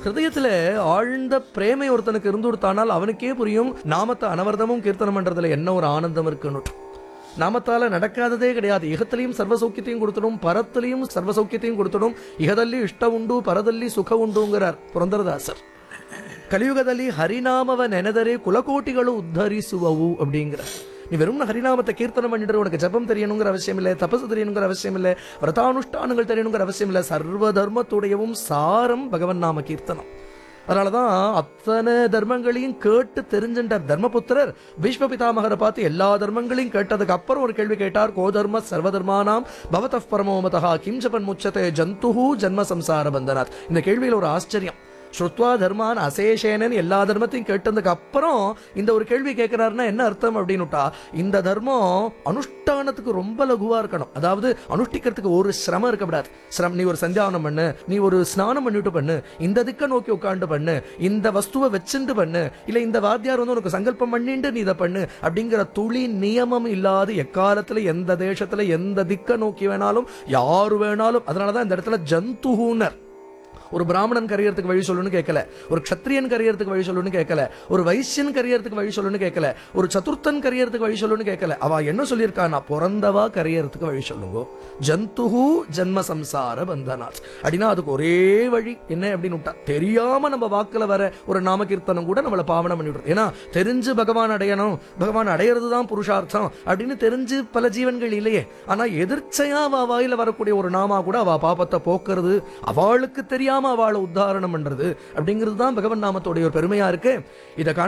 ஹிருதயத்துல ஆழ்ந்த பிரேமை ஒருத்தனுக்கு இருந்து கொடுத்தானால் அவனுக்கே புரியும் நாமத்தை அனவர்தமும் கீர்த்தனம் பண்றதுல என்ன ஒரு ஆனந்தம் இருக்குன்னு நாமத்தால நடக்காததே கிடையாது இகத்திலையும் சர்வ சௌக்கியத்தையும் கொடுத்துடும் பரத்திலையும் சர்வ சௌக்கியத்தையும் கொடுத்துடும் இகದಲ್ಲಿ ಇಷ್ಟ ಉಂಡು ಪರದಲ್ಲಿ ಸುಖ ಉಂಡುಂಗರಾರ್ ಪುರಂದರದಾಸರ್ ಕಲಿಯುಗದಲ್ಲಿ ಹರಿನಾಮವ ನೆನೆದರೆ ಕುಲಕೋಟಿಗಳು ಉದ್ಧರಿಸುವವು அப்படிங்கிற நீ வெறும் ஹரிநாமத்தை கீர்த்தனம் பண்ணிட்டு உனக்கு ஜபம் தெரியணுங்கிற அவசியம் இல்லை தபசு தெரியணுங்கிற அவசியம் இல்லை விரதானுஷ்டானங்கள் தெரியணுங்கிற அவசியம் இல்லை சர்வ தர்மத்துடையவும் சாரம் பகவன் நாம கீர்த்தனம் அதனாலதான் அத்தனை தர்மங்களையும் கேட்டு தெரிஞ்சின்றார் தர்மபுத்திரர் பீஷ்ம பிதாமகரை பார்த்து எல்லா தர்மங்களையும் கேட்டதுக்கு அப்புறம் ஒரு கேள்வி கேட்டார் கோதர்ம சர்வதர்மானாம் பவத பரமோமதா கிம் ஜபன் முச்சதே ஜந்துஹு ஜன்ம சம்சார பந்தனாத் இந்த கேள்வியில் ஒரு ஆச்சரியம் ஸ்ருத்வா தர்மான் அசேஷேனன் எல்லா தர்மத்தையும் கேட்டதுக்கு அப்புறம் இந்த ஒரு கேள்வி கேட்கிறாருன்னா என்ன அர்த்தம் அப்படின்னுட்டா இந்த தர்மம் அனுஷ்டானத்துக்கு ரொம்ப லகுவா இருக்கணும் அதாவது அனுஷ்டிக்கிறதுக்கு ஒரு சிரமம் இருக்கக்கூடாது சிரம் நீ ஒரு சந்தியாவனம் பண்ணு நீ ஒரு ஸ்நானம் பண்ணிட்டு பண்ணு இந்த திக்க நோக்கி உட்காந்து பண்ணு இந்த வஸ்துவை வச்சுட்டு பண்ணு இல்ல இந்த வாத்தியார் வந்து உனக்கு சங்கல்பம் பண்ணிட்டு நீ இதை பண்ணு அப்படிங்கிற துளி நியமம் இல்லாத எக்காலத்துல எந்த தேசத்துல எந்த திக்க நோக்கி வேணாலும் யாரு வேணாலும் அதனாலதான் இந்த இடத்துல ஜந்துஹூனர் ஒரு பிராமணன் கரியறதுக்கு வழி சொல்லணும்னு கேட்கல ஒரு க்ஷத்ரியன் கரியறதுக்கு வழி சொல்லணும்னு கேட்கல ஒரு வைசியன் கரியறதுக்கு வழி சொல்லணும்னு கேட்கல ஒரு சதுர்த்தன் கரியறதுக்கு வழி சொல்லணும்னு கேட்கல அவ என்ன சொல்லியிருக்கானா பிறந்தவா கரியறதுக்கு வழி சொல்லுங்க ஜந்துஹு ஜன்ம சம்சார பந்தனாத் அப்படின்னா அதுக்கு ஒரே வழி என்ன அப்படின்னு விட்டா தெரியாம நம்ம வாக்குல வர ஒரு நாம கீர்த்தனம் கூட நம்மளை பாவனம் பண்ணி விடுறது ஏன்னா தெரிஞ்சு பகவான் அடையணும் பகவான் அடையிறது தான் புருஷார்த்தம் அப்படின்னு தெரிஞ்சு பல ஜீவன்கள் இல்லையே ஆனா எதிர்ச்சையா அவ வாயில வரக்கூடிய ஒரு நாமா கூட அவ பாபத்தை போக்குறது அவளுக்கு தெரியாம அவளை உத்தாரணம் பண்றது அப்படிங்கிறது தான் பகவன் நாமத்தோடைய ஒரு பெருமையா இருக்கு இதை